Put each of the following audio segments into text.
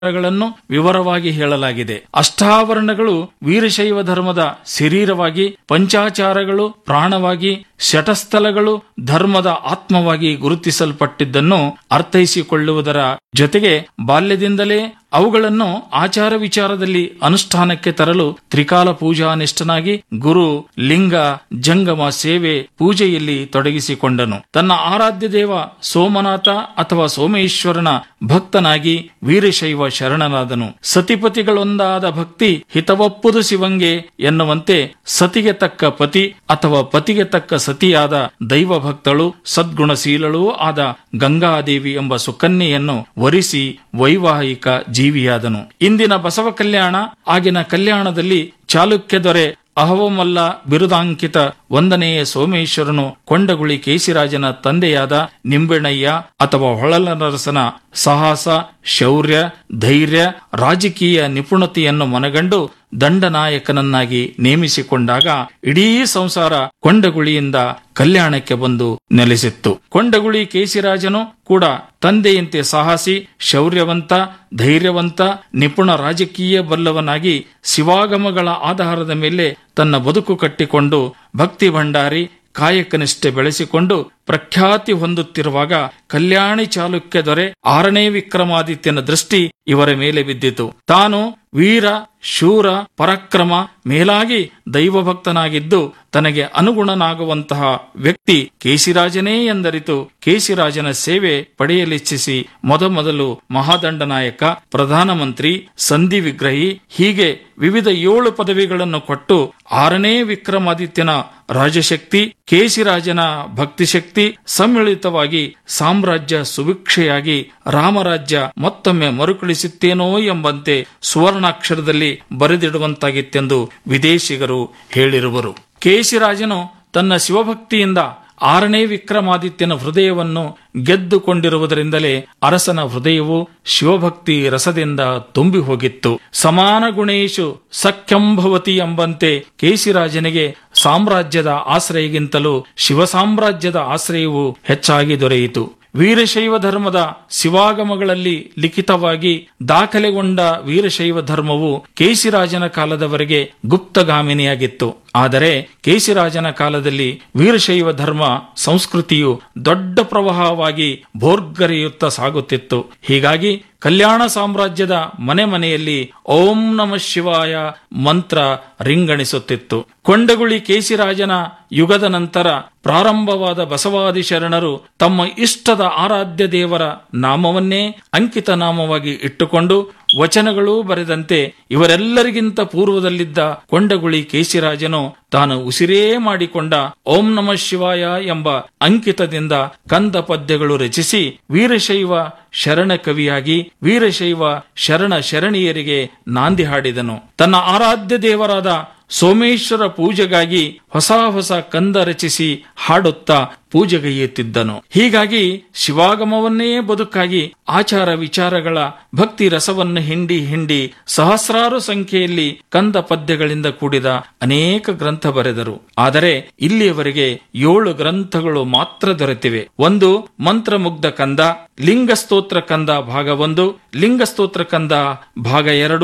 ಗಳನ್ನು ವಿವರವಾಗಿ ಹೇಳಲಾಗಿದೆ ಅಷ್ಟಾವರಣಗಳು ವೀರಶೈವ ಧರ್ಮದ ಶರೀರವಾಗಿ ಪಂಚಾಚಾರಗಳು ಪ್ರಾಣವಾಗಿ ಶಟಸ್ಥಲಗಳು ಧರ್ಮದ ಆತ್ಮವಾಗಿ ಗುರುತಿಸಲ್ಪಟ್ಟಿದ್ದನ್ನು ಅರ್ಥೈಸಿಕೊಳ್ಳುವುದರ ಜೊತೆಗೆ ಬಾಲ್ಯದಿಂದಲೇ ಅವುಗಳನ್ನು ಆಚಾರ ವಿಚಾರದಲ್ಲಿ ಅನುಷ್ಠಾನಕ್ಕೆ ತರಲು ತ್ರಿಕಾಲ ಪೂಜಾನಿಷ್ಠನಾಗಿ ಗುರು ಲಿಂಗ ಜಂಗಮ ಸೇವೆ ಪೂಜೆಯಲ್ಲಿ ತೊಡಗಿಸಿಕೊಂಡನು ತನ್ನ ಆರಾಧ್ಯ ದೇವ ಸೋಮನಾಥ ಅಥವಾ ಸೋಮೇಶ್ವರನ ಭಕ್ತನಾಗಿ ವೀರಶೈವ ಶರಣನಾದನು ಸತಿಪತಿಗಳೊಂದಾದ ಭಕ್ತಿ ಹಿತವಪ್ಪುದು ಶಿವಂಗೆ ಎನ್ನುವಂತೆ ಸತಿಗೆ ತಕ್ಕ ಪತಿ ಅಥವಾ ಪತಿಗೆ ತಕ್ಕ ಸತಿಯಾದ ದೈವ ಭಕ್ತಳು ಸದ್ಗುಣಶೀಲಳೂ ಆದ ಗಂಗಾದೇವಿ ಎಂಬ ಸುಕನ್ಯೆಯನ್ನು ವರಿಸಿ ವೈವಾಹಿಕ ಜೀವಿಯಾದನು ಇಂದಿನ ಬಸವ ಕಲ್ಯಾಣ ಆಗಿನ ಕಲ್ಯಾಣದಲ್ಲಿ ಚಾಲುಕ್ಯ ದೊರೆ ಅಹವಮಲ್ಲ ಬಿರುದಾಂಕಿತ ಒಂದನೆಯ ಸೋಮೇಶ್ವರನು ಕೊಂಡಗುಳಿ ಕೇಸಿರಾಜನ ತಂದೆಯಾದ ನಿಂಬೆಣಯ್ಯ ಅಥವಾ ಹೊಳಲನರಸನ ಸಾಹಸ ಶೌರ್ಯ ಧೈರ್ಯ ರಾಜಕೀಯ ನಿಪುಣತೆಯನ್ನು ಮನಗಂಡು ದಂಡನಾಯಕನನ್ನಾಗಿ ನೇಮಿಸಿಕೊಂಡಾಗ ಇಡೀ ಸಂಸಾರ ಕೊಂಡಗುಳಿಯಿಂದ ಕಲ್ಯಾಣಕ್ಕೆ ಬಂದು ನೆಲೆಸಿತ್ತು ಕೊಂಡಗುಳಿ ಕೇಸಿರಾಜನು ಕೂಡ ತಂದೆಯಂತೆ ಸಾಹಸಿ ಶೌರ್ಯವಂತ ಧೈರ್ಯವಂತ ನಿಪುಣ ರಾಜಕೀಯ ಬಲ್ಲವನಾಗಿ ಶಿವಾಗಮಗಳ ಆಧಾರದ ಮೇಲೆ ತನ್ನ ಬದುಕು ಕಟ್ಟಿಕೊಂಡು ಭಕ್ತಿ ಭಂಡಾರಿ ಕಾಯಕನಿಷ್ಠೆ ಬೆಳೆಸಿಕೊಂಡು ಪ್ರಖ್ಯಾತಿ ಹೊಂದುತ್ತಿರುವಾಗ ಕಲ್ಯಾಣಿ ಚಾಲುಕ್ಯ ದೊರೆ ಆರನೇ ವಿಕ್ರಮಾದಿತ್ಯನ ದೃಷ್ಟಿ ಇವರ ಮೇಲೆ ಬಿದ್ದಿತು ತಾನು ವೀರ ಶೂರ ಪರಾಕ್ರಮ ಮೇಲಾಗಿ ದೈವಭಕ್ತನಾಗಿದ್ದು ತನಗೆ ಅನುಗುಣನಾಗುವಂತಹ ವ್ಯಕ್ತಿ ಕೇಸಿರಾಜನೇ ಎಂದರಿತು ಕೇಸಿರಾಜನ ಸೇವೆ ಪಡೆಯಲಿಚ್ಛಿಸಿ ಮೊದಮೊದಲು ಮಹಾದಂಡನಾಯಕ ಪ್ರಧಾನಮಂತ್ರಿ ಸಂಧಿ ವಿಗ್ರಹಿ ಹೀಗೆ ವಿವಿಧ ಏಳು ಪದವಿಗಳನ್ನು ಕೊಟ್ಟು ಆರನೇ ವಿಕ್ರಮಾದಿತ್ಯನ ರಾಜಶಕ್ತಿ ಕೇಸಿರಾಜನ ಭಕ್ತಿಶಕ್ತಿ ಸಮ್ಮಿಳಿತವಾಗಿ ಸಾಮ್ರಾಜ್ಯ ಸುಭಿಕ್ಷೆಯಾಗಿ ರಾಮರಾಜ್ಯ ಮತ್ತೊಮ್ಮೆ ಮರುಕಳಿಸುತ್ತೇನೋ ಎಂಬಂತೆ ಸುವರ್ಣಾಕ್ಷರದಲ್ಲಿ ಬರೆದಿಡುವಂತಾಗಿತ್ತೆಂದು ವಿದೇಶಿಗರು ಹೇಳಿರುವರು ಕೇಸಿರಾಜನು ತನ್ನ ಶಿವಭಕ್ತಿಯಿಂದ ಆರನೇ ವಿಕ್ರಮಾದಿತ್ಯನ ಹೃದಯವನ್ನು ಗೆದ್ದುಕೊಂಡಿರುವುದರಿಂದಲೇ ಅರಸನ ಹೃದಯವು ಶಿವಭಕ್ತಿ ರಸದಿಂದ ತುಂಬಿ ಹೋಗಿತ್ತು ಸಮಾನ ಗುಣೇಶು ಸಖ್ಯಂಭವತಿ ಎಂಬಂತೆ ಕೇಸಿರಾಜನಿಗೆ ಸಾಮ್ರಾಜ್ಯದ ಆಶ್ರಯಗಿಂತಲೂ ಶಿವ ಸಾಮ್ರಾಜ್ಯದ ಆಶ್ರಯವು ಹೆಚ್ಚಾಗಿ ದೊರೆಯಿತು ವೀರಶೈವ ಧರ್ಮದ ಶಿವಾಗಮಗಳಲ್ಲಿ ಲಿಖಿತವಾಗಿ ದಾಖಲೆಗೊಂಡ ವೀರಶೈವ ಧರ್ಮವು ಕೇಸಿರಾಜನ ಕಾಲದವರೆಗೆ ಗುಪ್ತಗಾಮಿನಿಯಾಗಿತ್ತು ಆದರೆ ಕೇಸಿರಾಜನ ಕಾಲದಲ್ಲಿ ವೀರಶೈವ ಧರ್ಮ ಸಂಸ್ಕೃತಿಯು ದೊಡ್ಡ ಪ್ರವಾಹವಾಗಿ ಭೋರ್ಗರೆಯುತ್ತಾ ಸಾಗುತ್ತಿತ್ತು ಹೀಗಾಗಿ ಕಲ್ಯಾಣ ಸಾಮ್ರಾಜ್ಯದ ಮನೆ ಮನೆಯಲ್ಲಿ ಓಂ ನಮ ಶಿವಾಯ ಮಂತ್ರ ರಿಂಗಣಿಸುತ್ತಿತ್ತು ಕೊಂಡಗುಳಿ ಕೇಸಿರಾಜನ ಯುಗದ ನಂತರ ಪ್ರಾರಂಭವಾದ ಬಸವಾದಿ ಶರಣರು ತಮ್ಮ ಇಷ್ಟದ ಆರಾಧ್ಯ ದೇವರ ನಾಮವನ್ನೇ ಅಂಕಿತ ನಾಮವಾಗಿ ಇಟ್ಟುಕೊಂಡು ವಚನಗಳೂ ಬರೆದಂತೆ ಇವರೆಲ್ಲರಿಗಿಂತ ಪೂರ್ವದಲ್ಲಿದ್ದ ಕೊಂಡಗುಳಿ ಕೇಸಿರಾಜನು ತಾನು ಉಸಿರೇ ಮಾಡಿಕೊಂಡ ಓಂ ನಮ ಶಿವಾಯ ಎಂಬ ಅಂಕಿತದಿಂದ ಕಂದ ಪದ್ಯಗಳು ರಚಿಸಿ ವೀರಶೈವ ಶರಣ ಕವಿಯಾಗಿ ವೀರಶೈವ ಶರಣ ಶರಣೀಯರಿಗೆ ನಾಂದಿ ಹಾಡಿದನು ತನ್ನ ಆರಾಧ್ಯ ದೇವರಾದ ಸೋಮೇಶ್ವರ ಪೂಜೆಗಾಗಿ ಹೊಸ ಹೊಸ ಕಂದ ರಚಿಸಿ ಹಾಡುತ್ತಾ ಪೂಜೆಗೈಯುತ್ತಿದ್ದನು ಹೀಗಾಗಿ ಶಿವಾಗಮವನ್ನೇ ಬದುಕಾಗಿ ಆಚಾರ ವಿಚಾರಗಳ ಭಕ್ತಿ ರಸವನ್ನು ಹಿಂಡಿ ಹಿಂಡಿ ಸಹಸ್ರಾರು ಸಂಖ್ಯೆಯಲ್ಲಿ ಕಂದ ಪದ್ಯಗಳಿಂದ ಕೂಡಿದ ಅನೇಕ ಗ್ರಂಥ ಬರೆದರು ಆದರೆ ಇಲ್ಲಿಯವರೆಗೆ ಏಳು ಗ್ರಂಥಗಳು ಮಾತ್ರ ದೊರೆತಿವೆ ಒಂದು ಮಂತ್ರಮುಗ್ಧ ಕಂದ ಲಿಂಗಸ್ತೋತ್ರ ಕಂದ ಭಾಗ ಒಂದು ಲಿಂಗಸ್ತೋತ್ರ ಕಂದ ಭಾಗ ಎರಡು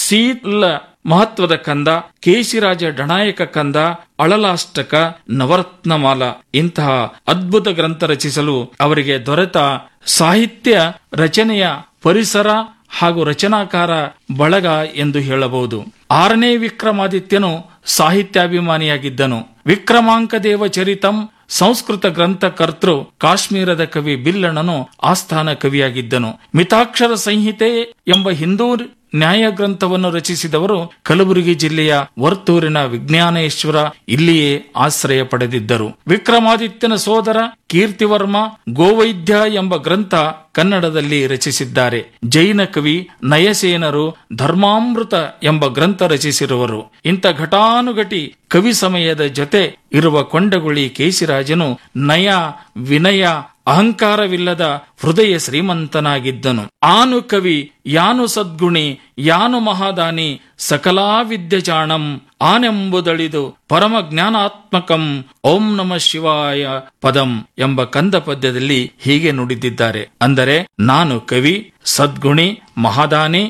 ಸೀಲ ಮಹತ್ವದ ಕಂದ ಕೇಶಿರಾಜ ಡಣಾಯಕ ಕಂದ ಅಳಲಾಷ್ಟಕ ನವರತ್ನಮಾಲ ಇಂತಹ ಅದ್ಭುತ ಗ್ರಂಥ ರಚಿಸಲು ಅವರಿಗೆ ದೊರೆತ ಸಾಹಿತ್ಯ ರಚನೆಯ ಪರಿಸರ ಹಾಗೂ ರಚನಾಕಾರ ಬಳಗ ಎಂದು ಹೇಳಬಹುದು ಆರನೇ ವಿಕ್ರಮಾದಿತ್ಯನು ಸಾಹಿತ್ಯಾಭಿಮಾನಿಯಾಗಿದ್ದನು ವಿಕ್ರಮಾಂಕ ದೇವ ಚರಿತಂ ಸಂಸ್ಕೃತ ಗ್ರಂಥ ಕರ್ತೃ ಕಾಶ್ಮೀರದ ಕವಿ ಬಿಲ್ಲಣ್ಣನು ಆಸ್ಥಾನ ಕವಿಯಾಗಿದ್ದನು ಮಿತಾಕ್ಷರ ಸಂಹಿತೆ ಎಂಬ ಹಿಂದೂ ನ್ಯಾಯ ಗ್ರಂಥವನ್ನು ರಚಿಸಿದವರು ಕಲಬುರಗಿ ಜಿಲ್ಲೆಯ ವರ್ತೂರಿನ ವಿಜ್ಞಾನೇಶ್ವರ ಇಲ್ಲಿಯೇ ಆಶ್ರಯ ಪಡೆದಿದ್ದರು ವಿಕ್ರಮಾದಿತ್ಯನ ಸೋದರ ಕೀರ್ತಿವರ್ಮ ಗೋವೈದ್ಯ ಎಂಬ ಗ್ರಂಥ ಕನ್ನಡದಲ್ಲಿ ರಚಿಸಿದ್ದಾರೆ ಜೈನ ಕವಿ ನಯಸೇನರು ಧರ್ಮಾಮೃತ ಎಂಬ ಗ್ರಂಥ ರಚಿಸಿರುವರು ಇಂಥ ಘಟಾನುಘಟಿ ಕವಿ ಸಮಯದ ಜೊತೆ ಇರುವ ಕೊಂಡಗುಳಿ ಕೇಸಿರಾಜನು ನಯ ವಿನಯ ಅಹಂಕಾರವಿಲ್ಲದ ಹೃದಯ ಶ್ರೀಮಂತನಾಗಿದ್ದನು ಆನು ಕವಿ ಯಾನು ಸದ್ಗುಣಿ ಯಾನು ಮಹಾದಾನಿ ಸಕಲಾ ವಿದ್ಯೆ ಜಾಣಂ ಆನೆಂಬುದಳಿದು ಪರಮ ಜ್ಞಾನಾತ್ಮಕಂ ಓಂ ನಮ ಶಿವಾಯ ಪದಂ ಎಂಬ ಕಂದ ಪದ್ಯದಲ್ಲಿ ಹೀಗೆ ನುಡಿದಿದ್ದಾರೆ ಅಂದರೆ ನಾನು ಕವಿ ಸದ್ಗುಣಿ ಮಹಾದಾನಿ